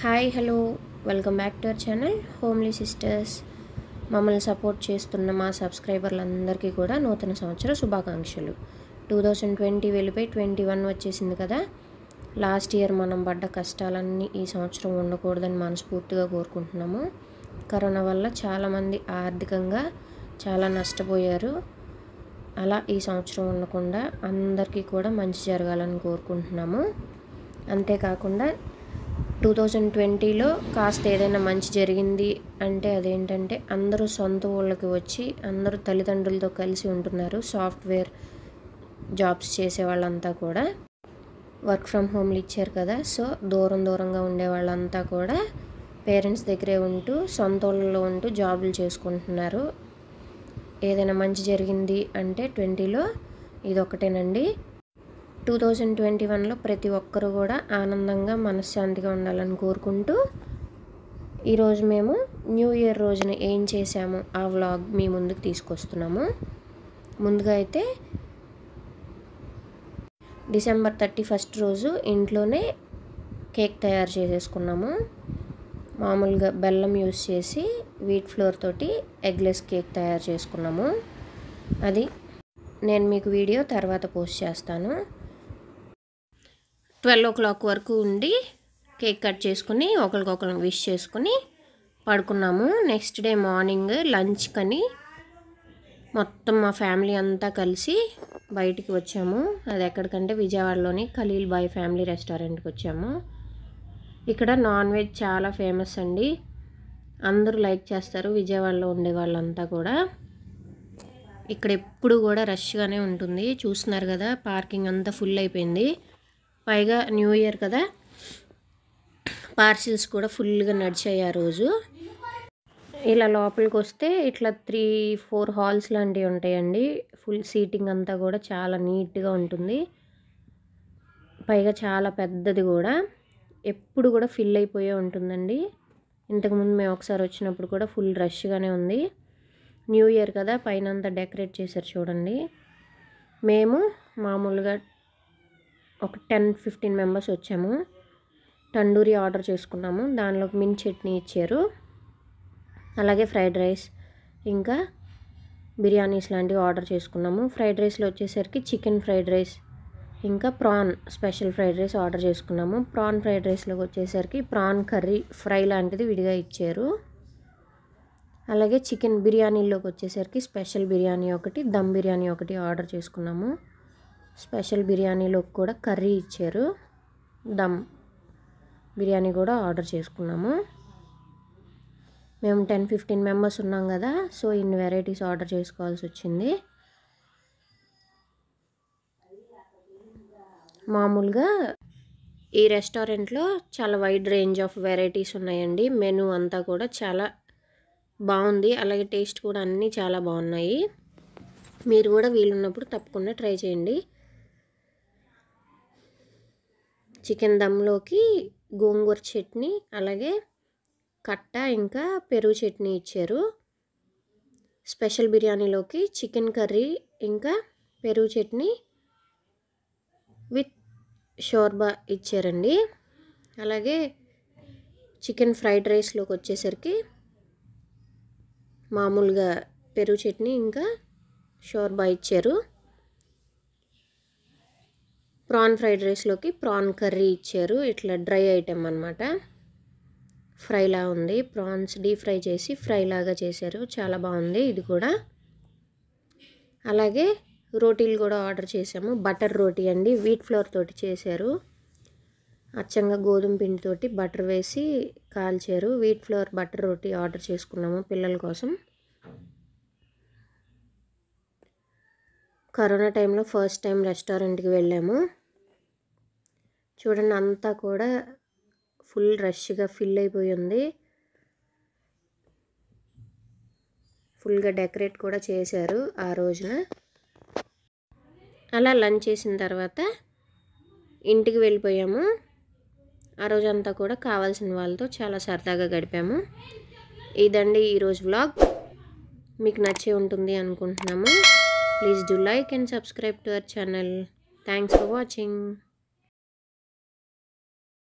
hi hello welcome back to our channel homely sisters మమ్మల్ని support చేస్తున్న మా సబ్స్క్రైబర్లందరికీ కూడా నూతన సంవత్సర శుభాకాంక్షలు టూ థౌజండ్ ట్వంటీ వెళ్ళిపోయి ట్వంటీ వన్ వచ్చేసింది కదా లాస్ట్ ఇయర్ మనం పడ్డ కష్టాలన్నీ ఈ సంవత్సరం ఉండకూడదని మనస్ఫూర్తిగా కోరుకుంటున్నాము కరోనా వల్ల చాలామంది ఆర్థికంగా చాలా నష్టపోయారు అలా ఈ సంవత్సరం ఉండకుండా అందరికీ కూడా మంచి జరగాలని కోరుకుంటున్నాము అంతేకాకుండా టూ థౌజండ్ ట్వంటీలో కాస్త ఏదైనా మంచి జరిగింది అంటే అదేంటంటే అందరూ సొంత ఊళ్ళకి వచ్చి అందరూ తల్లిదండ్రులతో కలిసి ఉంటున్నారు సాఫ్ట్వేర్ జాబ్స్ చేసే వాళ్ళంతా కూడా వర్క్ ఫ్రమ్ హోమ్లు ఇచ్చారు కదా సో దూరం దూరంగా ఉండే వాళ్ళంతా కూడా పేరెంట్స్ దగ్గరే ఉంటూ సొంత ఊళ్ళలో ఉంటూ జాబులు చేసుకుంటున్నారు ఏదైనా మంచి జరిగింది అంటే ట్వంటీలో ఇది ఒకటేనండి టూ థౌజండ్ ట్వంటీ వన్లో ప్రతి ఒక్కరూ కూడా ఆనందంగా మనశ్శాంతిగా ఉండాలని కోరుకుంటూ ఈరోజు మేము న్యూ ఇయర్ రోజున ఏం చేశాము ఆ వ్లాగ్ మీ ముందుకు తీసుకొస్తున్నాము ముందుగా అయితే డిసెంబర్ థర్టీ ఫస్ట్ రోజు ఇంట్లోనే కేక్ తయారు చేసేసుకున్నాము మామూలుగా బెల్లం యూస్ చేసి వీట్ ఫ్లోర్ తోటి ఎగ్లెస్ కేక్ తయారు చేసుకున్నాము అది నేను మీకు వీడియో తర్వాత పోస్ట్ చేస్తాను ట్వెల్వ్ ఓ క్లాక్ వరకు ఉండి కేక్ కట్ చేసుకుని ఒకరికొకరు విష్ చేసుకుని పడుకున్నాము నెక్స్ట్ డే మార్నింగ్ లంచ్ కని మొత్తం మా ఫ్యామిలీ అంతా కలిసి బయటికి వచ్చాము అది ఎక్కడికంటే విజయవాడలోని ఖలీల్ బాయ్ ఫ్యామిలీ రెస్టారెంట్కి వచ్చాము ఇక్కడ నాన్ వెజ్ చాలా ఫేమస్ అండి అందరూ లైక్ చేస్తారు విజయవాడలో ఉండే వాళ్ళంతా కూడా ఇక్కడ ఎప్పుడు కూడా రష్గానే ఉంటుంది చూస్తున్నారు కదా పార్కింగ్ అంతా ఫుల్ అయిపోయింది పైగా న్యూ ఇయర్ కదా పార్సిల్స్ కూడా ఫుల్గా నడిచాయి ఆ రోజు ఇలా లోపలికి వస్తే ఇట్లా త్రీ ఫోర్ హాల్స్ లాంటివి ఉంటాయండి ఫుల్ సీటింగ్ అంతా కూడా చాలా నీట్గా ఉంటుంది పైగా చాలా పెద్దది కూడా ఎప్పుడు కూడా ఫిల్ అయిపోయే ఉంటుందండి ఇంతకుముందు మేము ఒకసారి వచ్చినప్పుడు కూడా ఫుల్ రష్గానే ఉంది న్యూ ఇయర్ కదా పైన అంతా డెకరేట్ చేశారు చూడండి మేము మామూలుగా ఒక టెన్ ఫిఫ్టీన్ మెంబర్స్ వచ్చాము తండూరి ఆర్డర్ చేసుకున్నాము దానిలోకి మిన్ చట్నీ ఇచ్చారు అలాగే ఫ్రైడ్ రైస్ ఇంకా బిర్యానీస్ లాంటివి ఆర్డర్ చేసుకున్నాము ఫ్రైడ్ రైస్లో వచ్చేసరికి చికెన్ ఫ్రైడ్ రైస్ ఇంకా prawn special fried rice order చేసుకున్నాము ప్రాన్ ఫ్రైడ్ రైస్లోకి వచ్చేసరికి ప్రాన్ కర్రీ ఫ్రై లాంటిది విడిగా ఇచ్చారు అలాగే చికెన్ బిర్యానీలోకి వచ్చేసరికి స్పెషల్ బిర్యానీ ఒకటి దమ్ బిర్యానీ ఒకటి ఆర్డర్ చేసుకున్నాము స్పెషల్ బిర్యానీలోకి కూడా కర్రీ ఇచ్చారు దమ్ బిర్యానీ కూడా ఆర్డర్ చేసుకున్నాము మేము టెన్ ఫిఫ్టీన్ మెంబర్స్ ఉన్నాం కదా సో ఇన్ని వెరైటీస్ ఆర్డర్ చేసుకోవాల్సి వచ్చింది మామూలుగా ఈ రెస్టారెంట్లో చాలా వైడ్ రేంజ్ ఆఫ్ వెరైటీస్ ఉన్నాయండి మెనూ అంతా కూడా చాలా బాగుంది అలాగే టేస్ట్ కూడా అన్నీ చాలా బాగున్నాయి మీరు కూడా వీలున్నప్పుడు తప్పకుండా ట్రై చేయండి చికెన్ దమ్లోకి గోంగూర చట్నీ అలాగే కట్ట ఇంకా పెరుగు చట్నీ ఇచ్చారు స్పెషల్ బిర్యానీలోకి చికెన్ కర్రీ ఇంకా పెరుగు చట్నీ విత్ షోర్బా ఇచ్చారండి అలాగే చికెన్ ఫ్రైడ్ రైస్లోకి వచ్చేసరికి మామూలుగా పెరుగు చట్నీ ఇంకా షోర్బా ఇచ్చారు ప్రాన్ ఫ్రైడ్ రైస్లోకి ప్రాన్ కర్రీ ఇచ్చారు ఇట్లా డ్రై ఐటెం అనమాట ఫ్రైలా ఉంది ప్రాన్స్ డీప్ ఫ్రై చేసి ఫ్రై లాగా చేశారు చాలా బాగుంది ఇది కూడా అలాగే రోటీలు కూడా ఆర్డర్ చేసాము బటర్ రోటీ అండి వీట్ ఫ్లోర్ తోటి చేశారు అచ్చంగా గోధుమ పిండితోటి బటర్ వేసి కాల్చారు wheat flour butter roti order చేసుకున్నాము పిల్లల కోసం కరోనా టైంలో ఫస్ట్ టైం రెస్టారెంట్కి వెళ్ళాము చూడండి అంతా కూడా ఫుల్ రష్గా ఫిల్ అయిపోయి ఉంది ఫుల్గా డెకరేట్ కూడా చేశారు ఆ రోజున అలా లంచ్ చేసిన తర్వాత ఇంటికి వెళ్ళిపోయాము ఆ రోజంతా కూడా కావాల్సిన వాళ్ళతో చాలా సరదాగా గడిపాము ఇదండి ఈరోజు వ్లాగ్ మీకు నచ్చే ఉంటుంది అనుకుంటున్నాము please do like and subscribe to our channel thanks for watching